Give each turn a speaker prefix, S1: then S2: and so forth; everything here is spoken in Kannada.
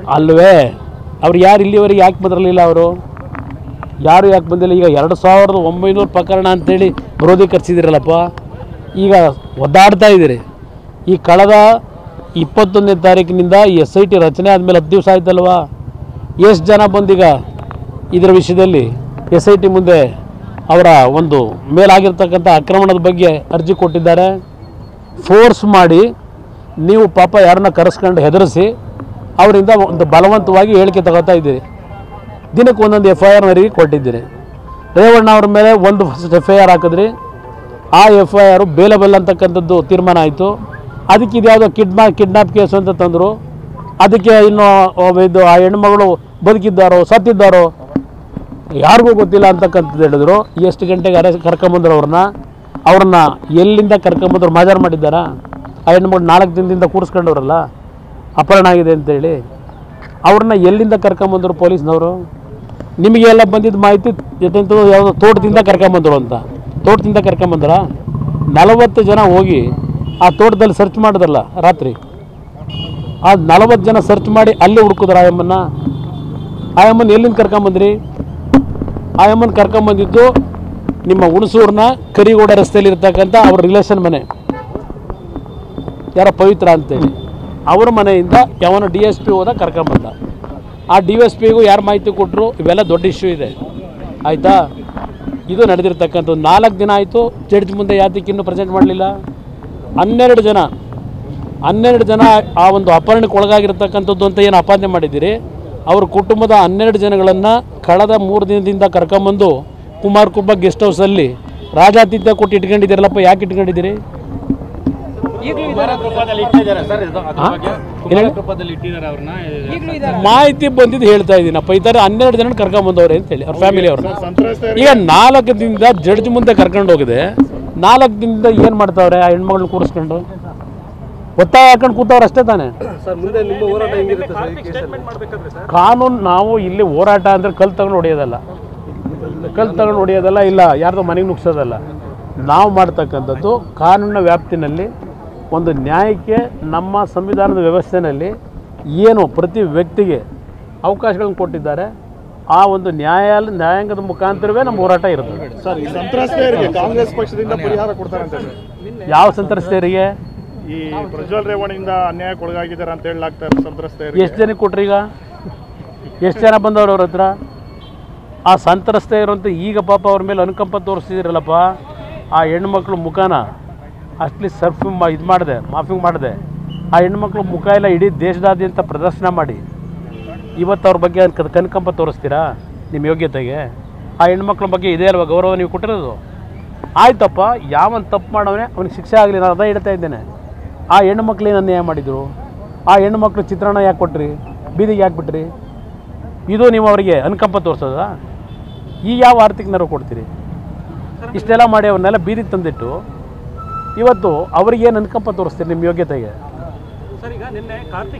S1: ಅಲ್ವೇ ಅವ್ರು ಯಾರು ಇಲ್ಲಿವರೆಗೆ ಯಾಕೆ ಬದರಲಿಲ್ಲ ಅವರು ಯಾರು ಯಾಕೆ ಬಂದಿಲ್ಲ ಈಗ ಎರಡು ಸಾವಿರದ ಒಂಬೈನೂರು ಪ್ರಕರಣ ಅಂತೇಳಿ ಕ್ರೋಢೀಕರಿಸಿದಿರಲ್ಲಪ್ಪ ಈಗ ಒದ್ದಾಡ್ತಾ ಇದ್ದೀರಿ ಈ ಕಳೆದ ಇಪ್ಪತ್ತೊಂದನೇ ತಾರೀಕಿನಿಂದ ಎಸ್ ಐ ಟಿ ರಚನೆ ಆದಮೇಲೆ ಹತ್ತು ದಿವಸ ಆಯ್ತಲ್ವಾ ಎಷ್ಟು ಜನ ಬಂದೀಗ ಇದರ ವಿಷಯದಲ್ಲಿ ಎಸ್ ಐ ಟಿ ಮುಂದೆ ಅವರ ಒಂದು ಮೇಲಾಗಿರ್ತಕ್ಕಂಥ ಆಕ್ರಮಣದ ಬಗ್ಗೆ ಅರ್ಜಿ ಕೊಟ್ಟಿದ್ದಾರೆ ಫೋರ್ಸ್ ಮಾಡಿ ನೀವು ಪಾಪ ಯಾರನ್ನ ಕರೆಸ್ಕೊಂಡು ಹೆದರಿಸಿ ಅವರಿಂದ ಒಂದು ಬಲವಂತವಾಗಿ ಹೇಳಿಕೆ ತಗೋತಾ ಇದ್ದೀರಿ ದಿನಕ್ಕೆ ಒಂದೊಂದು ಎಫ್ ಐ ಆರ್ನವರಿಗೆ ಕೊಟ್ಟಿದ್ದೀರಿ ರೇವಣ್ಣ ಅವ್ರ ಮೇಲೆ ಒಂದು ಫಸ್ಟ್ ಎಫ್ ಐ ಆರ್ ಹಾಕಿದ್ರಿ ಆ ಎಫ್ ಐ ಆರು ಬೇಲಬಲ್ ಅಂತಕ್ಕಂಥದ್ದು ತೀರ್ಮಾನ ಆಯಿತು ಅದಕ್ಕೆ ಇದು ಯಾವುದೋ ಕಿಡ್ನಾ ಕಿಡ್ನಾಪ್ ಕೇಸು ಅಂತ ತಂದರು ಅದಕ್ಕೆ ಇನ್ನು ಅವ್ ಇದು ಆ ಹೆಣ್ಮಗಳು ಬದುಕಿದ್ದಾರೋ ಸತ್ತಿದ್ದಾರೋ ಯಾರಿಗೂ ಗೊತ್ತಿಲ್ಲ ಅಂತಕ್ಕಂಥದ್ದು ಹೇಳಿದ್ರು ಎಷ್ಟು ಗಂಟೆಗೆ ಅರೆಸ್ಟ್ ಕರ್ಕೊಂಬಂದ್ರು ಅವ್ರನ್ನ ಅವ್ರನ್ನ ಎಲ್ಲಿಂದ ಕರ್ಕೊಂಬಂದ್ರು ಮಾಜಾರ್ ಮಾಡಿದ್ದಾರಾ ಆ ಹೆಣ್ಮಗಳು ನಾಲ್ಕು ದಿನದಿಂದ ಕೂರಿಸ್ಕೊಂಡವ್ರಲ್ಲ ಅಪಹರಣ ಆಗಿದೆ ಅಂತೇಳಿ ಅವ್ರನ್ನ ಎಲ್ಲಿಂದ ಕರ್ಕೊಂಬಂದ್ರು ಪೊಲೀಸ್ನವರು ನಿಮಗೆ ಎಲ್ಲ ಬಂದಿದ್ದ ಮಾಹಿತಿ ಎಂತೆಂಥದ್ದು ಯಾವುದೋ ತೋಟದಿಂದ ಕರ್ಕೊಂಬಂದ್ರು ಅಂತ ತೋಟದಿಂದ ಕರ್ಕೊಂಬಂದ್ರ ನಲವತ್ತು ಜನ ಹೋಗಿ ಆ ತೋಟದಲ್ಲಿ ಸರ್ಚ್ ಮಾಡಿದ್ರಲ್ಲ ರಾತ್ರಿ ಆ ನಲವತ್ತು ಜನ ಸರ್ಚ್ ಮಾಡಿ ಅಲ್ಲಿ ಹುಡುಕಿದ್ರು ಆಯಮ್ಮನ್ನ ಆಯಮ್ಮನ ಎಲ್ಲಿಂದ ಕರ್ಕೊಂಬಂದ್ರಿ ಆಯಮ್ಮನ ಕರ್ಕೊಂಬಂದಿದ್ದು ನಿಮ್ಮ ಹುಣಸೂರಿನ ಕರಿಗೌಡ ರಸ್ತೆಯಲ್ಲಿ ಇರ್ತಕ್ಕಂಥ ಅವ್ರ ರಿಲೇಷನ್ ಮನೆ ಯಾರೋ ಪವಿತ್ರ ಅಂತೇಳಿ ಅವ್ರ ಮನೆಯಿಂದ ಯಾವನ ಡಿ ಎಸ್ ಪಿ ಹೋದ ಕರ್ಕೊಂಬಂದ ಆ ಡಿ ಎಸ್ ಪಿಗೂ ಯಾರು ಮಾಹಿತಿ ಕೊಟ್ಟರು ಇವೆಲ್ಲ ದೊಡ್ಡ ಇಶ್ಯೂ ಇದೆ ಆಯಿತಾ ಇದು ನಡೆದಿರ್ತಕ್ಕಂಥದ್ದು ನಾಲ್ಕು ದಿನ ಆಯಿತು ಜಡ್ಜ್ ಮುಂದೆ ಯಾತಕ್ಕೆ ಇನ್ನೂ ಪ್ರೆಸೆಂಟ್ ಮಾಡಲಿಲ್ಲ ಹನ್ನೆರಡು ಜನ ಹನ್ನೆರಡು ಜನ ಆ ಒಂದು ಅಪಹರಣಕ್ಕೆ ಒಳಗಾಗಿರ್ತಕ್ಕಂಥದ್ದು ಅಂತ ಏನು ಆಪಾದನೆ ಮಾಡಿದ್ದೀರಿ ಅವ್ರ ಕುಟುಂಬದ ಹನ್ನೆರಡು ಜನಗಳನ್ನು ಕಳೆದ ಮೂರು ದಿನದಿಂದ ಕರ್ಕೊಂಬಂದು ಕುಮಾರ್ ಕುಬ್ಬ ಗೆಸ್ಟ್ ಹೌಸಲ್ಲಿ ರಾಜಾತಿಥ್ಯ ಕೊಟ್ಟು ಇಟ್ಕೊಂಡಿದ್ದೀರಲ್ಲಪ್ಪ ಯಾಕೆ ಇಟ್ಕೊಂಡಿದ್ದೀರಿ ಹಾ? ಏನ್ ಹೇಳಿ? ಮಾಹಿತಿ ಬಂದಿದ್ದು ಹೇಳ್ತಾ ಇದ್ದೀನಪ್ಪ ಈ ಥರ ಹನ್ನೆರಡು ಜನ ಕರ್ಕೊಂಬಂದವ್ರೆ ಅಂತೇಳಿ ಅವ್ರ ಫ್ಯಾಮಿಲಿ ಅವ್ರನ್ನ ಈಗ ನಾಲ್ಕು ದಿನದಿಂದ ಜಡ್ಜ್ ಮುಂದೆ ಕರ್ಕೊಂಡು ಹೋಗಿದೆ ನಾಲ್ಕು ದಿನದಿಂದ ಏನು ಮಾಡ್ತಾವ್ರೆ ಆ ಹೆಣ್ಮಗಳನ್ನ ಕೂರಿಸ್ಕೊಂಡು ಒತ್ತಾಯ ಹಾಕೊಂಡು ಕೂತವ್ರು ಅಷ್ಟೇ ತಾನೆ ಕಾನೂನು ನಾವು ಇಲ್ಲಿ ಹೋರಾಟ ಅಂದರೆ ಕಲ್ ತಗೊಂಡು ಹೊಡೆಯೋದಲ್ಲ ಕಲ್ ತಗೊಂಡು ಹೊಡೆಯೋದಲ್ಲ ಇಲ್ಲ ಯಾರ್ದೋ ಮನೆಗೆ ನುಗ್ಸೋದಲ್ಲ ನಾವು ಮಾಡ್ತಕ್ಕಂಥದ್ದು ಕಾನೂನಿನ ವ್ಯಾಪ್ತಿನಲ್ಲಿ ಒಂದು ನ್ಯಾಯಕ್ಕೆ ನಮ್ಮ ಸಂವಿಧಾನದ ವ್ಯವಸ್ಥೆಯಲ್ಲಿ ಏನು ಪ್ರತಿ ವ್ಯಕ್ತಿಗೆ ಅವಕಾಶಗಳನ್ನು ಕೊಟ್ಟಿದ್ದಾರೆ ಆ ಒಂದು ನ್ಯಾಯಾಲ ನ್ಯಾಯಾಂಗದ ಮುಖಾಂತರವೇ ನಮ್ಮ ಹೋರಾಟ ಇರ್ತದೆ
S2: ಸರ್ ಈ ಸಂತ್ರಸ್ತೆಯರಿಗೆ ಕಾಂಗ್ರೆಸ್ ಪಕ್ಷದಿಂದ ಪರಿಹಾರ ಕೊಡ್ತಾರಂತೆ ಸರ್
S1: ಯಾವ ಸಂತ್ರಸ್ತೆಯರಿಗೆ
S2: ಈ ಪ್ರಜ್ವಲ್ ರೇವಣ್ಣಿಂದ ಅನ್ಯಾಯಕ್ಕೆ ಒಳಗಾಗಿದ್ದಾರೆ ಅಂತ ಹೇಳಲಾಗ್ತಾ ಇರೋ ಸಂತ್ರಸ್ತೆಯರಿಗೆ
S1: ಎಷ್ಟು ಜನಕ್ಕೆ ಕೊಟ್ರಿ ಈಗ ಎಷ್ಟು ಜನ ಬಂದವ್ರು ಅವ್ರ ಹತ್ರ ಆ ಸಂತ್ರಸ್ತ ಇರುವಂಥ ಈಗ ಪಾಪ ಅವ್ರ ಮೇಲೆ ಅನುಕಂಪ ತೋರಿಸ್ತಿದ್ದೀರಲ್ಲಪ್ಪ ಆ ಹೆಣ್ಮಕ್ಳು ಮುಖನ ಅಷ್ಟ್ಲಿ ಸರ್ಫ್ ಇದು ಮಾಡಿದೆ ಮಾಫಿಂಗ್ ಮಾಡಿದೆ ಆ ಹೆಣ್ಮಕ್ಳು ಮುಖ ಎಲ್ಲ ಇಡೀ ದೇಶದಾದ್ಯಂತ ಪ್ರದರ್ಶನ ಮಾಡಿ ಇವತ್ತು ಅವ್ರ ಬಗ್ಗೆ ಅನ್ಕ ಕನಕಂಪ ತೋರಿಸ್ತೀರಾ ನಿಮ್ಮ ಯೋಗ್ಯತೆಗೆ ಆ ಹೆಣ್ಮಕ್ಳ ಬಗ್ಗೆ ಇದೇ ಅಲ್ವಾ ಗೌರವ ನೀವು ಕೊಟ್ಟಿರೋದು ಆಯ್ತಪ್ಪ ಯಾವನ್ ತಪ್ಪು ಮಾಡವನೇ ಅವ್ನಿಗೆ ಶಿಕ್ಷೆ ಆಗಲಿ ನಾನು ಅದೇ ಹೇಳ್ತಾ ಇದ್ದೇನೆ ಆ ಹೆಣ್ಮಕ್ಳು ಏನು ಅನ್ಯಾಯ ಮಾಡಿದರು ಆ ಹೆಣ್ಮಕ್ಳು ಚಿತ್ರಾನ್ನ ಯಾಕೆ ಕೊಟ್ರಿ ಬೀದಿಗೆ ಯಾಕೆ ಬಿಟ್ರಿ ಇದು ನೀವು ಅವರಿಗೆ ಅನುಕಂಪ ತೋರಿಸೋದಾ ಈ ಯಾವ ಆರ್ಥಿಕ ನೆರವು ಕೊಡ್ತೀರಿ ಇಷ್ಟೆಲ್ಲ ಮಾಡಿ ಅವ್ರನ್ನೆಲ್ಲ ಬೀದಿಗೆ ತಂದಿಟ್ಟು ಇವತ್ತು ಅವ್ರಿಗೇನು ಅನುಕಂಪ ತೋರಿಸ್ತೀರಿ ನಿಮ್ಮ ಯೋಗ್ಯತೆಗೆ
S3: ಸರ್ ಈಗ ನಿನ್ನೆ ಕಾರ್ತಿಕ್